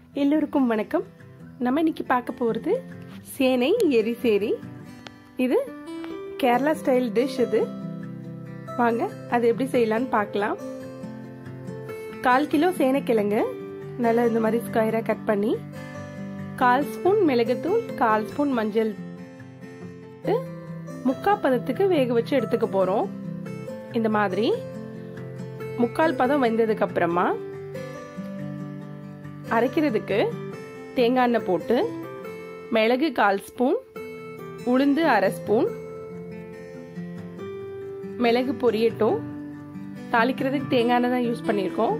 எல்லோருக்கும் வணக்கம் நம்ம இன்னைக்கு பார்க்க போகிறது சேனை எரிசேரி இது கேரளா ஸ்டைல் டிஷ் இது வாங்க அது எப்படி செய்யலான்னு பார்க்கலாம் கால் கிலோ சேனைக்கிழங்கு நல்லா இந்த மாதிரி ஸ்கொயராக கட் பண்ணி கால் ஸ்பூன் மிளகுத்தூள் கால் ஸ்பூன் மஞ்சள் முக்கா பதத்துக்கு வேக வச்சு எடுத்துக்க போகிறோம் இந்த மாதிரி முக்கால் பதம் வெந்ததுக்கு அப்புறமா அரைக்கிறதுக்கு தேங்காய் எண்ணெய் போட்டு மிளகு கால் ஸ்பூன் உளுந்து அரை ஸ்பூன் மிளகு பொரியட்டும் தாளிக்கிறதுக்கு தேங்காய் எண்ணெய் தான் யூஸ் பண்ணியிருக்கோம்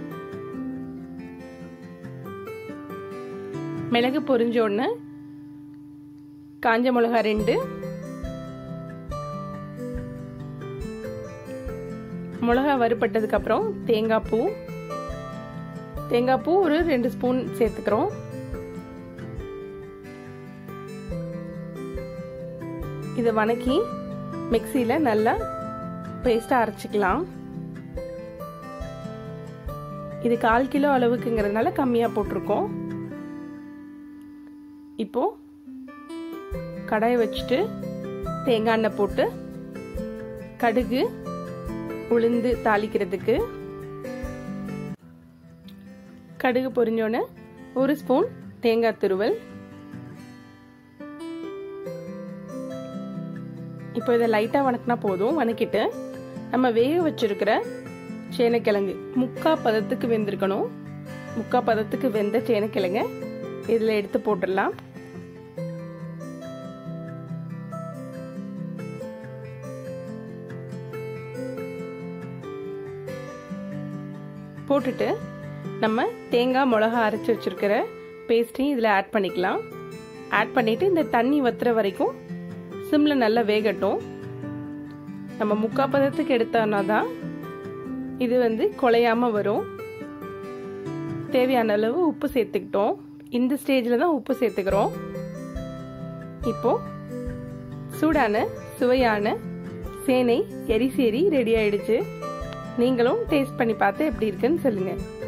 மிளகு பொரிஞ்ச உடனே காஞ்ச மிளகா ரெண்டு மிளகா வறுப்பட்டதுக்கு அப்புறம் தேங்காய் பூ தேங்காய் பூ ஒரு ரெண்டு ஸ்பூன் சேர்த்துக்கிறோம் இதை வணக்கி மிக்சியில் நல்லா பேஸ்ட்டாக அரைச்சிக்கலாம் இது கால் கிலோ அளவுக்குங்கிறதுனால கம்மியாக போட்டிருக்கோம் இப்போ கடாயை வச்சுட்டு தேங்காய் எண்ணெய் போட்டு கடுகு உளுந்து தாளிக்கிறதுக்கு கடுகு பொரிஞ்சோன்னு ஒரு ஸ்பூன் தேங்காய் துருவல் இப்போ இதை லைட்டாக வணக்கினா போதும் வணக்கிட்டு நம்ம வேக வச்சிருக்கிற சேனைக்கிழங்கு முக்கா பதத்துக்கு வெந்திருக்கணும் முக்கா பதத்துக்கு வெந்த சேனைக்கிழங்க இதில் எடுத்து போட்டுடலாம் போட்டுட்டு நம்ம தேங்காய் மிளகா அரைச்சி வச்சிருக்கிற பேஸ்ட்டையும் இதில் ஆட் பண்ணிக்கலாம் ஆட் பண்ணிவிட்டு இந்த தண்ணி வத்துற வரைக்கும் சிம்மில் நல்லா வேகட்டும் நம்ம முக்கா பதத்துக்கு எடுத்தோன்னா தான் இது வந்து குலையாமல் வரும் தேவையான அளவு உப்பு சேர்த்துக்கிட்டோம் இந்த ஸ்டேஜில் தான் உப்பு சேர்த்துக்கிறோம் இப்போ சூடான சுவையான சேனை எரிசேரி ரெடி ஆயிடுச்சு நீங்களும் டேஸ்ட் பண்ணி பார்த்து எப்படி இருக்குன்னு சொல்லுங்கள்